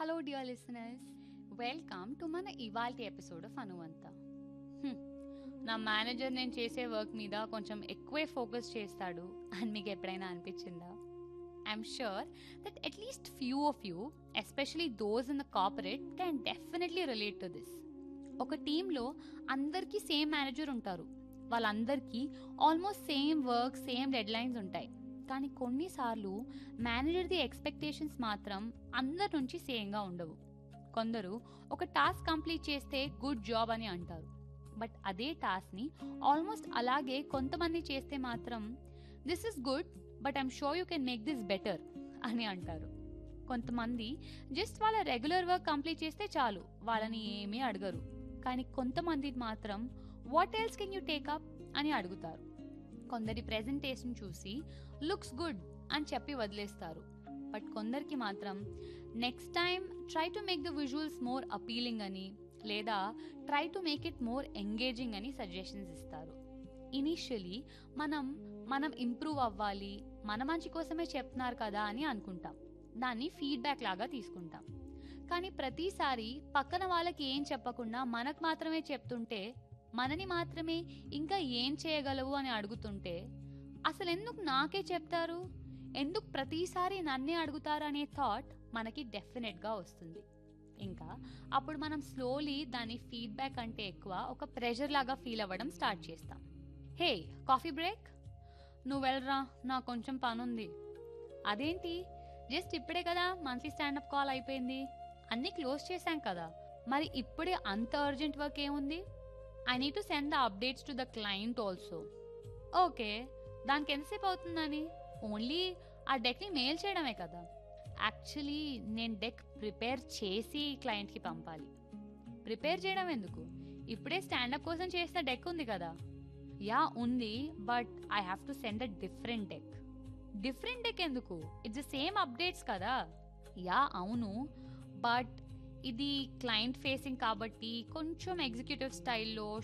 hello dear listeners welcome to మన ఇవాల్టి episode of అనువంత హ్మ్, నా మేనేజర్ నేను చేసే వర్క్ మీద కొంచెం ఎక్కువే ఫోకస్ చేస్తాడు అని మీకు ఎప్పుడైనా అనిపించిందా I'm sure that at least few of you especially those in the corporate can definitely relate to this ఒక టీంలో అందరికీ సేమ్ మేనేజర్ ఉంటారు వాళ్ళందరికీ almost same work same deadlines ఉంటాయి కానీ కొన్నిసార్లు మేనేజర్ది ఎక్స్పెక్టేషన్స్ మాత్రం అందరి నుంచి సేమ్గా ఉండవు కొందరు ఒక టాస్క్ కంప్లీట్ చేస్తే గుడ్ జాబ్ అని అంటారు బట్ అదే టాస్క్ని ఆల్మోస్ట్ అలాగే కొంతమంది చేస్తే మాత్రం this is good but I'm sure you can make this better అని అంటారు కొంతమంది జస్ట్ వాళ్ళ రెగ్యులర్ వర్క్ కంప్లీట్ చేస్తే చాలు వాళ్ళని ఏమీ అడగరు కానీ కొంతమంది మాత్రం what else can you take up అని అడుగుతారు కొందరి ప్రెజెంటేషన్ చూసి లుక్స్ గుడ్ అని చెప్పి వదిలేస్తారు బట్ కొందరికి మాత్రం next time try to make the visuals more appealing అని లేదా try to make it more engaging అని సజెషన్స్ ఇస్తారు ఇనీషియలీ మనం మనం ఇంప్రూవ్ అవ్వాలి మన మంచి కోసమే చెప్తున్నారు కదా అని అనుకుంటాం దాన్ని ఫీడ్బ్యాక్ లాగా తీసుకుంటాం కానీ ప్రతిసారి పక్కన వాళ్ళకి ఏం చెప్పకుండా మనకు మాత్రమే చెప్తుంటే మనని మాత్రమే ఇంకా ఏం చేయగలవు అని అడుగుతుంటే అసలు ఎందుకు నాకే చెప్తారు ఎందుకు ప్రతిసారి నన్నే అడుగుతారు అనే థాట్ మనకి డెఫినెట్గా వస్తుంది ఇంకా అప్పుడు మనం స్లోలీ దాని ఫీడ్బ్యాక్ అంటే ఎక్కువ ఒక ప్రెషర్ లాగా ఫీల్ అవ్వడం స్టార్ట్ చేస్తాం హే కాఫీ బ్రేక్ నువ్వు వెళ్ళరా నాకు కొంచెం పనుంది అదేంటి జస్ట్ ఇప్పుడే కదా మంత్లీ స్టాండప్ కాల్ అయిపోయింది అన్నీ క్లోజ్ చేశాం కదా మరి ఇప్పుడే అంత అర్జెంట్ వర్క్ ఏముంది I need to send the updates to the client also okay దానికి ఎంతసేపు అవుతుందని ఓన్లీ ఆ డెక్ని మెయిల్ చేయడమే కదా యాక్చువల్లీ నేను డెక్ ప్రిపేర్ చేసి క్లయింట్కి పంపాలి ప్రిపేర్ చేయడం ఎందుకు ఇప్పుడే స్టాండప్ కోసం చేసిన డెక్ ఉంది కదా యా ఉంది but I have to send a different deck different deck ఎందుకు ఇట్స్ ద సేమ్ అప్డేట్స్ కదా యా అవును బట్ ఇది క్లయింట్ ఫేసింగ్ కాబట్టి కొంచెం ఎగ్జిక్యూటివ్ స్టైల్లో